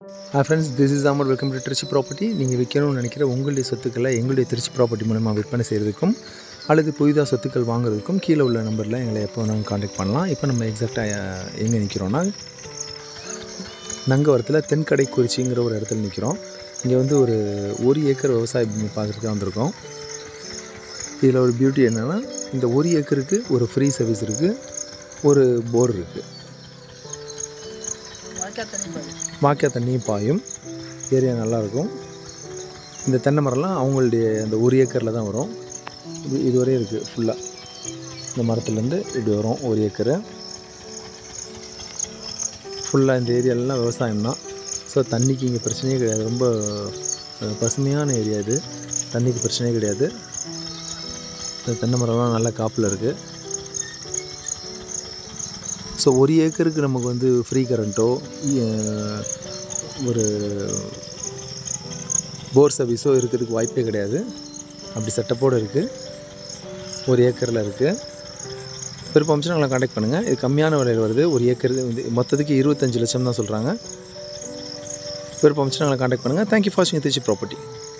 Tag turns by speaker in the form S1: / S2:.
S1: hi friends this is Amar welcome to Trichy property நீங்கள் விற்கணும்னு நினைக்கிற உங்களுடைய சொத்துக்களை எங்களுடைய திருச்சி ப்ராப்பர்ட்டி மூலமாக விற்பனை செய்கிறதுக்கும் அல்லது புதிதாக சொத்துக்கள் வாங்குறதுக்கும் கீழே உள்ள நம்பரில் எங்களை எப்போ வேணாலும் காண்டாக்ட் பண்ணலாம் இப்போ நம்ம எக்ஸாக்டாக எங்கே நிற்கிறோன்னா நங்கவரத்தில் தென்கடை குறிச்சிங்கிற ஒரு இடத்துல நிற்கிறோம் இங்கே வந்து ஒரு ஒரு ஏக்கர் விவசாய பூமி பார்க்குறதுக்கு வந்திருக்கோம் இதில் ஒரு பியூட்டி என்னென்னா இந்த ஒரு ஏக்கருக்கு ஒரு ஃப்ரீ சர்வீஸ் இருக்குது ஒரு போர் இருக்குது வாய்க்கா தண்ணியும் பாயும் ஏரியா நல்லாயிருக்கும் இந்த தென்னை மரம்லாம் அவங்களுடைய அந்த ஒரு ஏக்கரில் தான் வரும் இது இதுவரையும் இருக்குது ஃபுல்லாக இந்த மரத்துலேருந்து இப்படி வரும் ஒரு ஏக்கரு ஃபுல்லாக இந்த ஏரியாலலாம் விவசாயம் தான் ஸோ தண்ணிக்கு இங்கே பிரச்சனையே கிடையாது ரொம்ப அஹ், பசுமையான ஏரியா இது தண்ணிக்கு பிரச்சனையே கிடையாது இந்த தென்னை மரம்லாம் நல்ல காப்பில் இருக்குது ஸோ ஒரு ஏக்கருக்கு நமக்கு வந்து ஃப்ரீ கரண்ட்டோ ஒரு போர் சர்வீஸோ இருக்கிறதுக்கு வாய்ப்பே கிடையாது அப்படி செட்டப்போடு இருக்குது ஒரு ஏக்கரில் இருக்குது விருப்பம் அமைச்சு நாங்களை காண்டாக்ட் பண்ணுங்கள் இது கம்மியான விலையில் வருது ஒரு ஏக்கர் வந்து மொத்தத்துக்கு இருபத்தஞ்சு லட்சம் தான் சொல்கிறாங்க விருப்பம் அமைச்சு நாங்களை காண்டாக்ட் பண்ணுங்கள் தேங்க்யூ ஃபார் வாட்சிங் திருச்சி ப்ராப்பர்ட்டி